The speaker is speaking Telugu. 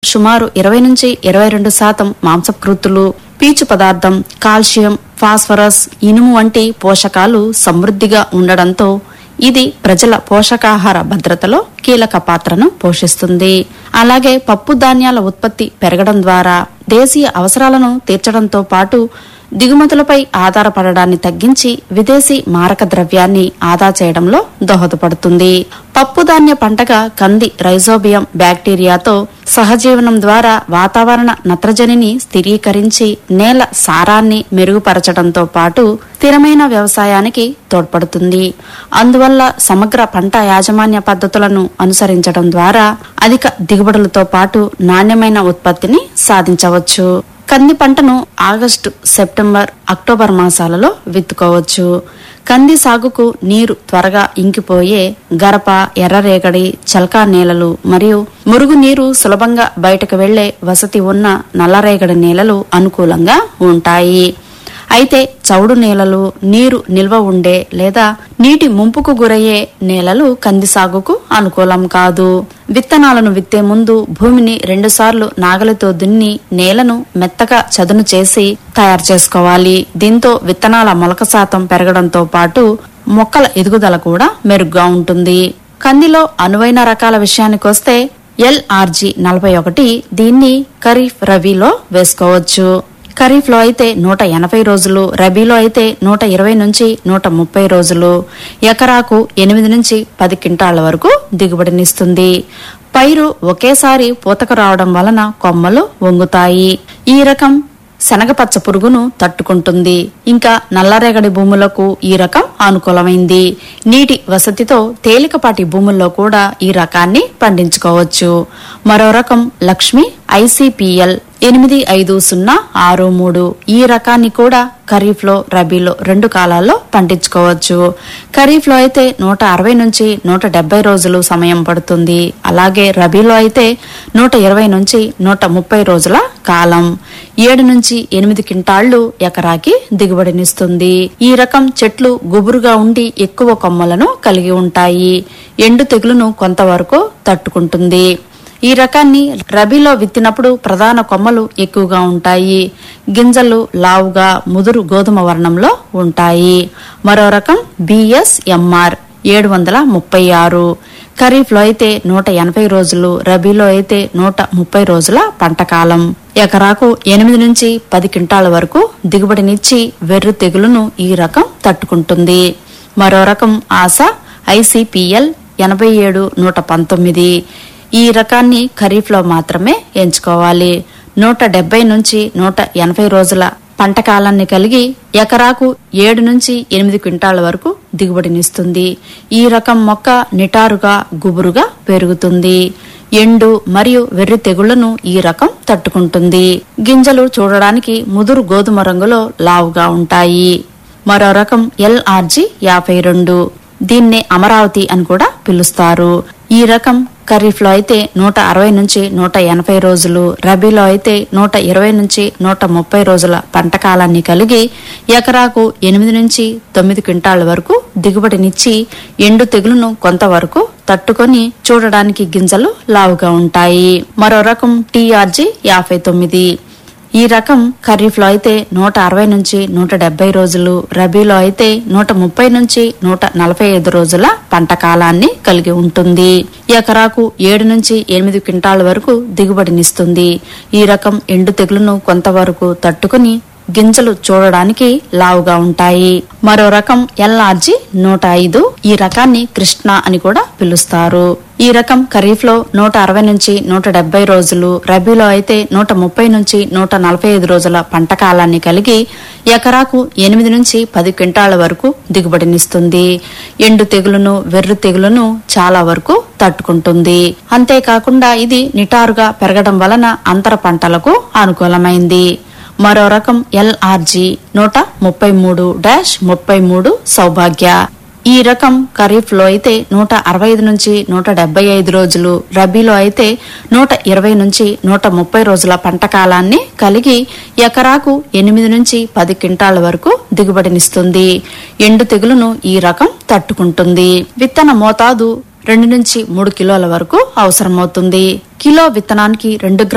సుమారు ఇరవై నుంచి ఇరవై రెండు శాతం మాంసకృతులు పీచు పదార్థం కాల్షియం ఫాస్ఫరస్ ఇనుము వంటి పోషకాలు సమృద్ధిగా ఉండడంతో ఇది ప్రజల పోషకాహార భద్రతలో కీలక పాత్రను పోషిస్తుంది అలాగే పప్పు ధాన్యాల ఉత్పత్తి పెరగడం ద్వారా దేశీయ అవసరాలను తీర్చడంతో పాటు దిగుమతులపై ఆధారపడడాన్ని తగ్గించి విదేశీ మారక ద్రవ్యాన్ని ఆదా చేయడంలో దోహదపడుతుంది పప్పుధాన్య పంటగా కంది రైజోబియం బ్యాక్టీరియాతో సహజీవనం ద్వారా వాతావరణ నత్రజనిని స్థిరీకరించి నేల సారాన్ని మెరుగుపరచడంతో పాటు స్థిరమైన వ్యవసాయానికి తోడ్పడుతుంది అందువల్ల సమగ్ర పంట యాజమాన్య పద్ధతులను అనుసరించడం ద్వారా అధిక దిగుబడులతో పాటు నాణ్యమైన ఉత్పత్తిని సాధించవచ్చు కంది పంటను ఆగస్టు సెప్టెంబర్ అక్టోబర్ మాసాలలో విత్తుకోవచ్చు కంది సాగుకు నీరు త్వరగా ఇంకిపోయే గరప ఎర్రరేగడి చల్కా నేలలు మరియు మురుగు నీరు సులభంగా బయటకు వెళ్లే వసతి ఉన్న నల్లరేగడి నేలలు అనుకూలంగా ఉంటాయి అయితే చౌడు నేలలు నీరు నిల్వ ఉండే లేదా నీటి ముంపుకు గురయ్యే నేలలు కంది సాగుకు అనుకూలం కాదు విత్తనాలను విత్తే ముందు భూమిని రెండుసార్లు నాగలితో దున్ని నేలను మెత్తగా చదును చేసి తయారు చేసుకోవాలి దీంతో విత్తనాల మొలక శాతం పెరగడంతో పాటు మొక్కల ఎదుగుదల కూడా మెరుగ్గా ఉంటుంది కందిలో అనువైన రకాల విషయానికొస్తే ఎల్ఆర్జీ నలభై ఒకటి దీన్ని ఖరీఫ్ రబీలో వేసుకోవచ్చు ఖరీఫ్ లో అయితే నూట ఎనభై రోజులు రబీలో అయితే నూట ఇరవై నుంచి నూట ముప్పై రోజులు ఎకరాకు ఎనిమిది నుంచి పది క్వింటాళ్ల వరకు దిగుబడినిస్తుంది పైరు ఒకేసారి పూతకు రావడం వలన కొమ్మలు వంగుతాయి ఈ రకం శనగపచ్చ పురుగును తట్టుకుంటుంది ఇంకా నల్లరేగడి భూములకు ఈ రకం అనుకూలమైంది నీటి వసతితో తేలికపాటి భూముల్లో కూడా ఈ రకాన్ని పండించుకోవచ్చు మరో రకం లక్ష్మి ఐసిపిఎల్ ఎనిమిది ఐదు సున్నా ఆరు మూడు ఈ రకాన్ని కూడా ఖరీఫ్ లో రబీలో రెండు కాలాల్లో పండించుకోవచ్చు ఖరీఫ్ లో అయితే నూట అరవై నుంచి నూట డెబ్బై రోజులు సమయం పడుతుంది అలాగే రబీలో అయితే నూట ఇరవై నుంచి నూట ముప్పై రోజుల కాలం ఏడు నుంచి ఎనిమిది క్వింటాళ్లు ఎకరాకి దిగుబడినిస్తుంది ఈ రకం చెట్లు గుబురుగా ఉండి ఎక్కువ కొమ్మలను కలిగి ఉంటాయి ఎండు తెగులును కొంతవరకు తట్టుకుంటుంది ఈ రకాన్ని రబీలో విత్తినప్పుడు ప్రధాన కొమ్మలు ఎక్కువగా ఉంటాయి గింజలు లావుగా ముదురు గోధుమ వర్ణంలో ఉంటాయి మరో రకం బిఎస్ ఎంఆర్ ఏడు వందల ముప్పై ఆరు ఖరీఫ్లో అయితే నూట ఎనభై రోజులు రబీలో అయితే నూట ముప్పై రోజుల పంట కాలం ఎకరాకు ఎనిమిది నుంచి పది క్వింటాల వరకు దిగుబడినిచ్చి వెర్రు తెగులును ఈ రకం తట్టుకుంటుంది మరో రకం ఆశ ఐసిపిఎల్ ఎనభై ఏడు నూట పంతొమ్మిది ఈ రకాన్ని ఖరీఫ్లో మాత్రమే ఎంచుకోవాలి నూట డెబ్బై నుంచి నూట ఎనభై రోజుల పంట కాలాన్ని కలిగి ఎకరాకు ఏడు నుంచి ఎనిమిది క్వింటాల వరకు దిగుబడినిస్తుంది ఈ రకం మొక్క నిటారుగా గుబురుగా పెరుగుతుంది ఎండు మరియు వెర్రి తెగుళ్లను ఈ రకం తట్టుకుంటుంది గింజలు చూడడానికి ముదురు గోధుమ రంగులో లావుగా ఉంటాయి మరో రకం ఎల్ఆర్జీ యాభై రెండు దీన్నే అమరావతి అని కూడా పిలుస్తారు ఈ రకం ఖరీఫ్ లో అయితే నూట అరవై నుంచి నూట ఎనభై రోజులు రబీలో అయితే నూట ఇరవై నుంచి నూట ముప్పై రోజుల పంట కాలాన్ని కలిగి ఎకరాకు ఎనిమిది నుంచి తొమ్మిది క్వింటాళ్ల వరకు దిగుబడినిచ్చి ఎండు తెగులును కొంతవరకు తట్టుకొని చూడడానికి గింజలు లావుగా ఉంటాయి మరో రకం టీఆర్జీ యాభై తొమ్మిది ఈ రకం ఖరీఫ్ లో అయితే నూట అరవై నుంచి నూట డెబ్బై రోజులు రబీలో అయితే నూట ముప్పై నుంచి నూట నలభై ఐదు రోజుల పంట కాలాన్ని కలిగి ఉంటుంది ఎకరాకు ఏడు నుంచి ఎనిమిది క్వింటాల వరకు దిగుబడినిస్తుంది ఈ రకం ఎండు తెగులును కొంతవరకు తట్టుకుని గింజలు చూడడానికి లావుగా ఉంటాయి మరో రకం ఎల్ఆర్జీ నూట ఐదు ఈ రకాన్ని కృష్ణ అని కూడా పిలుస్తారు ఈ రకం ఖరీఫ్ లో నూట అరవై నుంచి నూట డెబ్బై రోజులు రబీలో అయితే నూట ముప్పై నుంచి నూట నలభై ఐదు రోజుల పంట కాలాన్ని కలిగి ఎకరాకు ఎనిమిది నుంచి పది క్వింటాల వరకు దిగుబడినిస్తుంది ఎండు తెగులును వెర్రు తెగులును చాలా వరకు తట్టుకుంటుంది అంతేకాకుండా ఇది నిటారుగా పెరగడం వలన అంతర పంటలకు అనుకూలమైంది మరో రకం ఎల్ఆర్జీ నూట ముప్పై మూడు డాష్ ముప్పై మూడు సౌభాగ్య ఈ రకం ఖరీఫ్ లో అయితే నూట అరవై ఐదు నుంచి నూట డెబ్బై ఐదు రోజులు రబీలో అయితే నూట ఇరవై నుంచి నూట ముప్పై రోజుల పంట కాలాన్ని కలిగి ఎకరాకు ఎనిమిది నుంచి పది క్వింటాల వరకు దిగుబడినిస్తుంది ఎండు తెగులును ఈ రకం తట్టుకుంటుంది విత్తన మోతాదు రెండు నుంచి మూడు కిలోల వరకు అవసరమవుతుంది కిలో విత్తనానికి రెండు గ్రాముల